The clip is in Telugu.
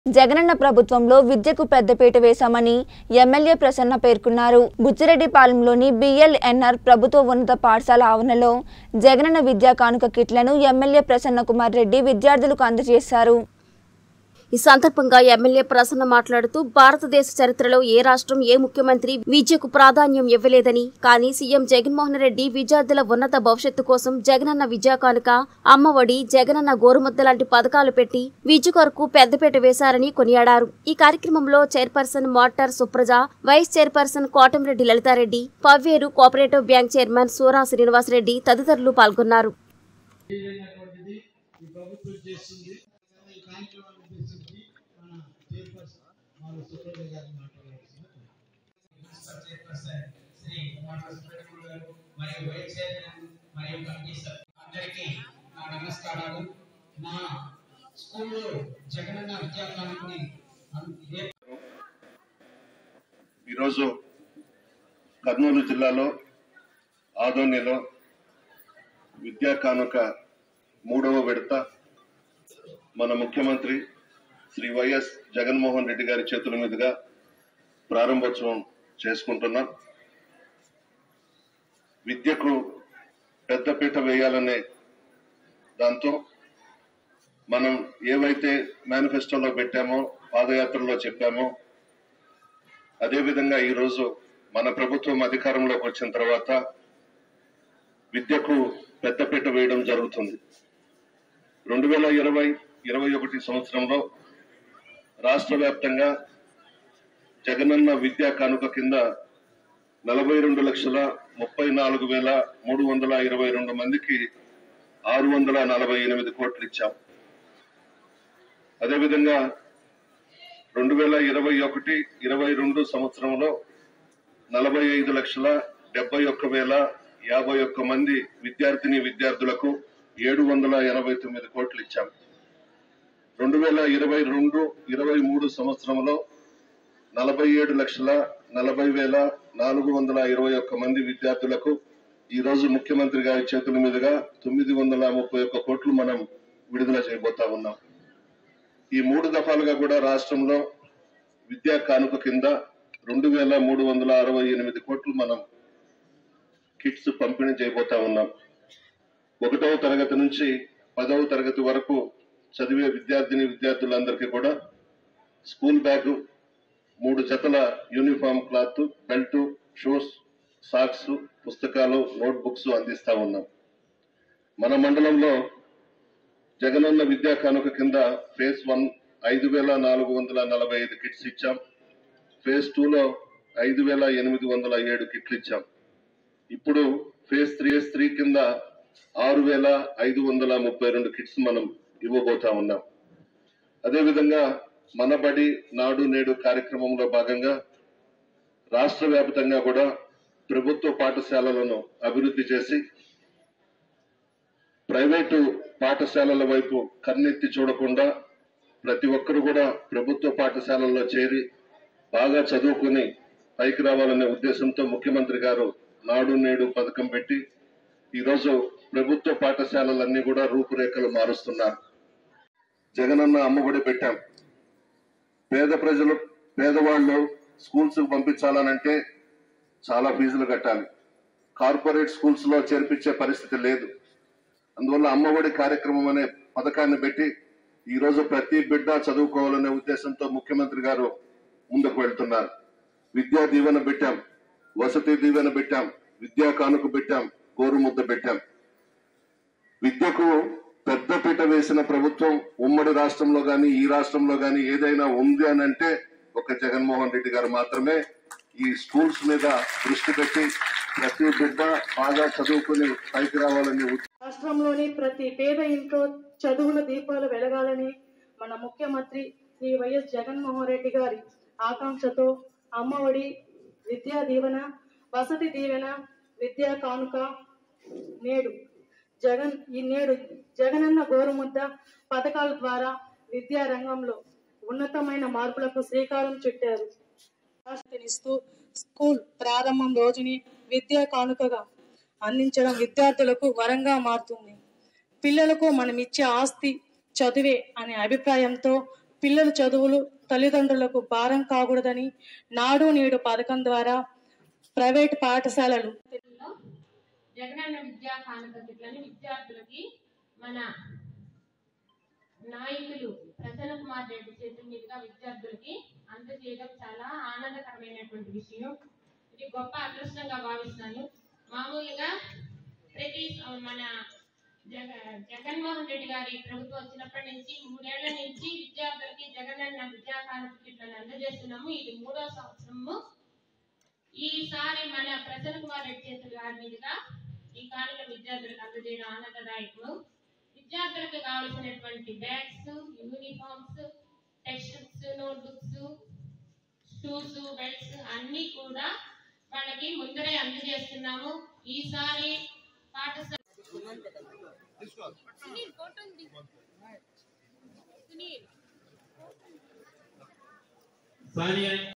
జగనన్న ప్రభుత్వంలో విద్యకు పెద్దపీట వేశామని ఎమ్మెల్యే ప్రసన్న పేర్కొన్నారు బుచ్చిరెడ్డిపాలెంలోని బిఎల్ఎన్ఆర్ ప్రభుత్వ ఉన్నత పాఠశాల ఆవరణలో జగనన్న విద్యా కానుక కిట్లను ఎమ్మెల్యే ప్రసన్న కుమార్ రెడ్డి విద్యార్థులకు అందజేశారు ఈ సందర్భంగా ఎమ్మెల్యే ప్రసన్న మాట్లాడుతూ భారతదేశ చరిత్రలో ఏ రాష్ట్రం ఏ ముఖ్యమంత్రి విద్యకు ప్రాధాన్యం ఇవ్వలేదని కానీ సీఎం జగన్మోహన్ రెడ్డి విద్యార్థుల ఉన్నత భవిష్యత్తు కోసం జగనన్న విద్యా కానుక అమ్మఒడి జగనన్న గోరుముద్ద లాంటి పథకాలు పెట్టి విద్య కొరకు పెద్దపీట వేశారని కొనియాడారు ఈ కార్యక్రమంలో chairperson Motar Supraja vice chairperson Kotamreddy Lalitha Reddy Pavveru cooperative bank chairman Sura Srinivasa Reddy తదితరులు పాల్గొన్నారు అనేటువంటిది ఈ ప్రభుత్వం చేస్తుంది ఈ కార్యక్రమాన్ని ఉద్దేశించి మన చైర్పర్సన్ మన సుప్రజ గారిని మాట్లాడాల్సింది మున్సిపల్ చైర్పర్సన్ శ్రీ కుమార్ సుబ్రహ్మణ్యం గారు మరియు వైస్ చైర్మన్ మరియు కమిటీ సభ్యులు అందరికీ నా నమస్కారాలు మా స్కూల్లో జగనన్న విద్యాకాలాన్ని ఈరోజు కర్నూలు జిల్లాలో ఆదోనిలో విద్యా కానుక మూడవ విడత మన ముఖ్యమంత్రి శ్రీ వైఎస్ జగన్మోహన్ రెడ్డి గారి చేతుల మీదుగా ప్రారంభోత్సవం చేసుకుంటున్నాం విద్యకు పెద్దపీట వేయాలనే దాంతో మనం ఏవైతే మేనిఫెస్టోలో పెట్టామో పాదయాత్రలో చెప్పామో అదేవిధంగా ఈరోజు మన ప్రభుత్వం అధికారంలోకి వచ్చిన తర్వాత విద్యకు పెద్దపీట వేయడం జరుగుతుంది రెండు వేల ఇరవై ఇరవై ఒకటి సంవత్సరంలో రాష్ట్ర వ్యాప్తంగా జగనన్న విద్యా కానుక కింద నలభై రెండు లక్షల ముప్పై నాలుగు వేల మూడు వందల ఇరవై రెండు మందికి ఆరు వందల నలభై ఎనిమిది కోట్లు ఇచ్చాం అదేవిధంగా రెండు వేల ఇరవై ఒకటి ఇరవై రెండు సంవత్సరంలో నలభై ఐదు లక్షల డెబ్బై ఒక్క వేల యాభై ఒక్క మంది విద్యార్థిని విద్యార్థులకు ఏడు వందల ఎనభై తొమ్మిది కోట్లు ఇచ్చాం రెండు వేల ఇరవై రెండు ఇరవై మూడు సంవత్సరంలో నలభై ఏడు లక్షల నలభై వేల నాలుగు వందల ఇరవై ఒక్క మంది విద్యార్థులకు ఈ రోజు ముఖ్యమంత్రి గారి చేతుల మీదుగా తొమ్మిది వందల ముప్పై ఒక్క కోట్లు మనం విడుదల చేయబోతా ఉన్నాం ఈ మూడు దఫాలుగా కూడా రాష్ట్రంలో విద్యా కానుక కింద రెండు వేల మూడు వందల అరవై ఎనిమిది కోట్లు మనం కిట్స్ పంపిణీ చేయబోతా ఉన్నాం ఒకటవ తరగతి నుంచి పదవ తరగతి వరకు చదివే విద్యార్థిని విద్యార్థులందరికీ కూడా స్కూల్ బ్యాగ్ మూడు జతల uniform cloth belt shoes socks పుస్తకాలు నోట్ బుక్స్ అందిస్తా ఉన్నాం మన మండలంలో జగనన్న విద్యా కానుక కింద ఫేజ్ వన్ ఐదు వేల నాలుగు వందల నలభై ఐదు కిట్స్ ఇచ్చాం ఫేజ్ టూలో ఐదు వేల ఎనిమిది వందల ఏడు కిట్లు ఇచ్చాం ఇప్పుడు ఫేజ్ త్రీ ఫేజ్ త్రీ కింద ఆరు వేల ఐదు వందల ముప్పై రెండు కిట్స్ మనం ఇవ్వబోతా ఉన్నాం అదేవిధంగా మన బడి నాడు నేడు కార్యక్రమంలో భాగంగా రాష్ట్ర వ్యాప్తంగా కూడా ప్రభుత్వ పాఠశాలలను అభివృద్ధి చేసి ప్రైవేటు పాఠశాలల వైపు కన్నెత్తి చూడకుండా ప్రతి ఒక్కరు కూడా ప్రభుత్వ పాఠశాలల్లో చేరి బాగా చదువుకుని పైకి రావాలనే ఉద్దేశంతో ముఖ్యమంత్రి గారు నాడు నేడు పథకం పెట్టి ఈరోజు ప్రభుత్వ పాఠశాలలన్నీ కూడా రూపురేఖలు మారుస్తున్నారు జగనన్న అమ్మఒడి పెట్టాం పేద ప్రజలు పేదవాళ్ళు స్కూల్స్ పంపించాలనంటే చాలా ఫీజులు కట్టాలి కార్పొరేట్ స్కూల్స్ లో చేర్పించే పరిస్థితి లేదు అందువల్ల అమ్మఒడి కార్యక్రమం అనే పథకాన్ని పెట్టి ఈ రోజు ప్రతి బిడ్డ చదువుకోవాలనే ఉద్దేశంతో ముఖ్యమంత్రి గారు ముందుకు వెళ్తున్నారు విద్యా దీవెన పెట్టాం వసతి దీవెన పెట్టాం విద్యా కానుక పెట్టాం గోరుముద్ద పెట్టాం విద్యకు పెద్దపీట వేసిన ప్రభుత్వం ఉమ్మడి రాష్ట్రంలో గాని ఈ రాష్ట్రంలో గాని ఏదైనా ఉంది అని అంటే ఒక జగన్మోహన్ రెడ్డి గారు మాత్రమే ఈ స్కూల్స్ మీద దృష్టి పెట్టి ప్రతి బిడ్డ బాగా చదువుకుని పైకి రావాలని ఉద్దేశం రాష్ట్రంలోని ప్రతి పేద ఇంట్లో చదువుల దీపాలు వెలగాలని మన ముఖ్యమంత్రి శ్రీ వైఎస్ జగన్మోహన్ రెడ్డి గారి ఆకాంక్షతో అమ్మఒడి విద్యా దీవెన వసతి దీవెన విద్యా కానుక నేడు జగన్ ఈ నేడు జగనన్న గోరుముద్ద పథకాల ద్వారా విద్యా రంగంలో ఉన్నతమైన మార్పులకు శ్రీకారం చుట్టారు ఆస్తినిస్తూ స్కూల్ ప్రారంభం రోజుని విద్యా కానుకగా అందించడం విద్యార్థులకు వరంగా మారుతుంది పిల్లలకు మనం ఇచ్చే ఆస్తి చదువే అనే అభిప్రాయంతో పిల్లల చదువులు తల్లిదండ్రులకు భారం కాకూడదని నాడు నేడు పథకం ద్వారా ప్రైవేట్ పాఠశాలలు జగనన్న విద్యా కానుక కిట్లని విద్యార్థులకి మన నాయకులు ప్రసన్న కుమార్ రెడ్డి చేతుల మీదుగా విద్యార్థులకి అందజేయడం చాలా ఆనందకరమైనటువంటి విషయం ఇది గొప్ప అదృష్టంగా భావిస్తాను మామూలుగా ప్రతి స- మన జగ జగన్మోహన్ రెడ్డి గారి ప్రభుత్వం వచ్చినప్పటి నుంచి మూడేళ్ల నుంచి విద్యార్థులకి జగనన్న విద్యా కానుక కిట్లను అందజేస్తున్నాము ఇది మూడో సంవత్సరము ఈసారి మన ప్రసన్న కుమార్ రెడ్డి చేతుల గారి మీదుగా ఈ కానుక విద్యార్థులకు అందజేయడం ఆనందదాయకం విద్యార్థులకు కావలసినటువంటి bags uniforms textbooks notebooks shoes belts అన్ని కూడా వాళ్ళకి ముందరే అందజేస్తున్నాము ఈసారి పాఠశాల సానియా